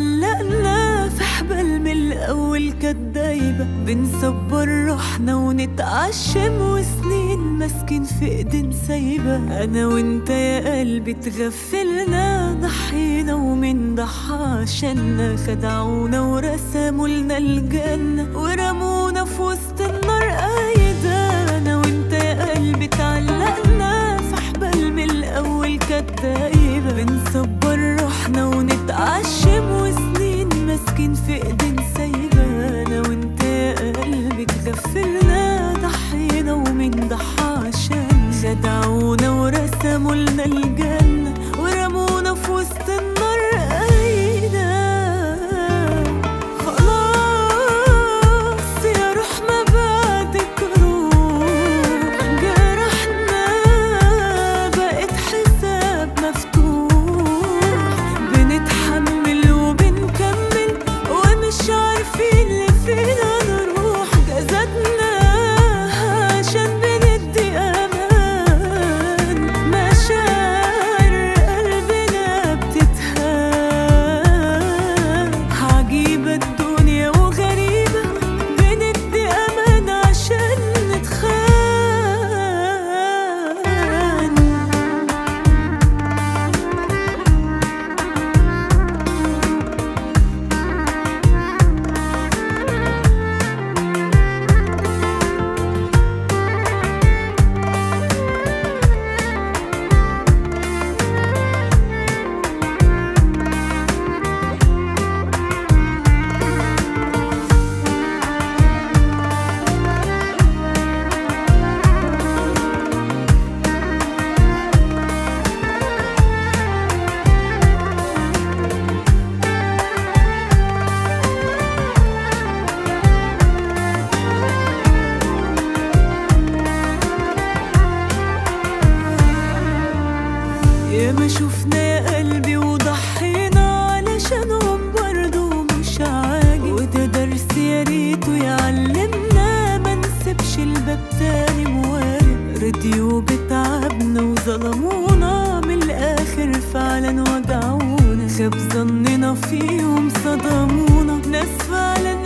اتعلقنا في حبل من الأول كانت دايبة بنصبر روحنا ونتعشم وسنين ماسكين في ايدين سايبة أنا وانت يا قلبي تغفلنا ضحينا ومن ضحى عشاننا خدعونا ورسموا لنا الجنة ورمونا في وسط النار قايدة أنا وانت يا قلبي اتعلقنا في حبل من الأول كانت دايبة بنصبر روحنا ونتعشم وسنين ماسكين في ايدين سايبة أنا وانت يا قلبي تغفلنا ضحينا ومن ضحى عشان خدعونا ورسموا لنا الجنة ورمونا في وسط النار قايدة خلاص يا روح ما بعدك روح جرحنا بقت حساب مفتوح بنتحمل وبنكمل ومش عارفين لفينا نروح جزدنا عشان بندي امان مشاعر قلبنا بتتهان عجيبة الدنيا وغريبة بندي امان عشان نتخان يا ما شفنا يا قلبي وضحينا علشانهم برضو مش عاجب وده درس يا ريته يعلمنا ما نسيبش الباب تاني موارب رضيوا بتعبنا وظلمونا من الاخر فعلا وجعونا خاب ظننا فيهم صدمونا ناس فعلا